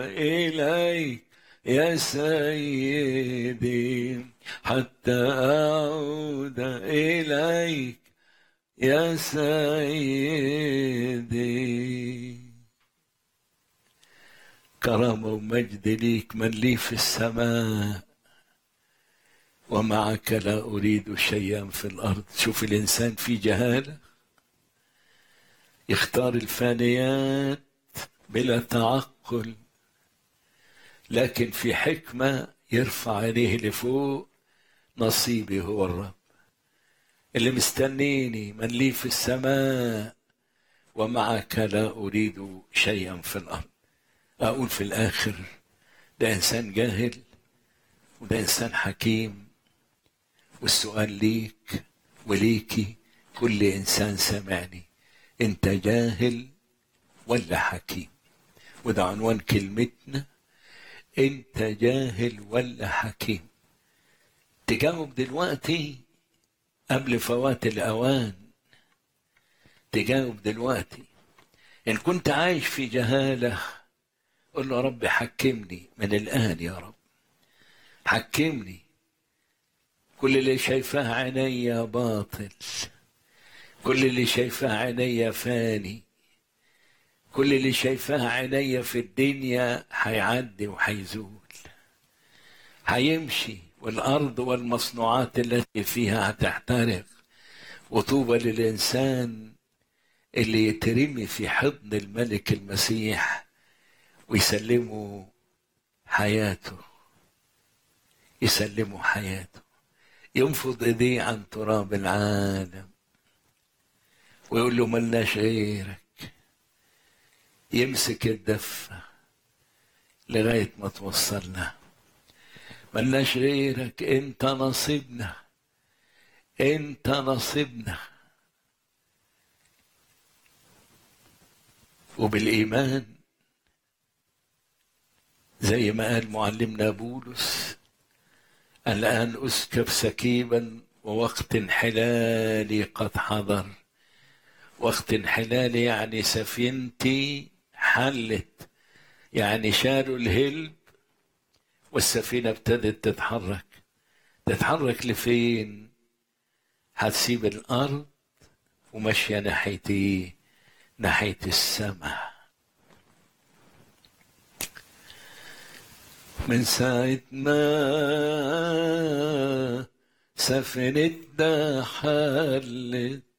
إليك يا سيدي حتى أعود إليك يا سيدي كرامة ومجد ليك من لي في السماء ومعك لا أريد شيئا في الأرض شوف الإنسان في جهالة يختار الفانيات بلا تعقل لكن في حكمة يرفع عينيه لفوق نصيبي هو الرب اللي مستنيني من لي في السماء ومعك لا أريد شيئا في الأرض أقول في الآخر ده إنسان جاهل وده إنسان حكيم والسؤال ليك وليكي كل إنسان سمعني أنت جاهل ولا حكيم وده عنوان كلمتنا أنت جاهل ولا حكيم تجاوب دلوقتي قبل فوات الأوان تجاوب دلوقتي إن كنت عايش في جهالة قل له يا رب حكمني من الآن يا رب حكمني كل اللي شايفاه عينيا باطل كل اللي شايفاه عينيا فاني كل اللي شايفاه عينيا في الدنيا هيعدي وهيزول هيمشي والأرض والمصنوعات التي فيها هتحترق وطوبى للإنسان اللي يترمي في حضن الملك المسيح ويسلمه حياته يسلمه حياته ينفض ايديه عن تراب العالم ويقول له ملناش غيرك يمسك الدفة لغاية ما توصلنا ملناش غيرك انت نصيبنا انت نصيبنا وبالإيمان زي ما قال معلمنا بولس الآن أسكب سكيبا ووقت انحلالي قد حضر وقت انحلالي يعني سفينتي حلت يعني شالوا الهلب والسفينة ابتدت تتحرك تتحرك لفين هتسيب الأرض وماشية ناحية ايه ناحية السماء من ساعة ما سفينتنا حلت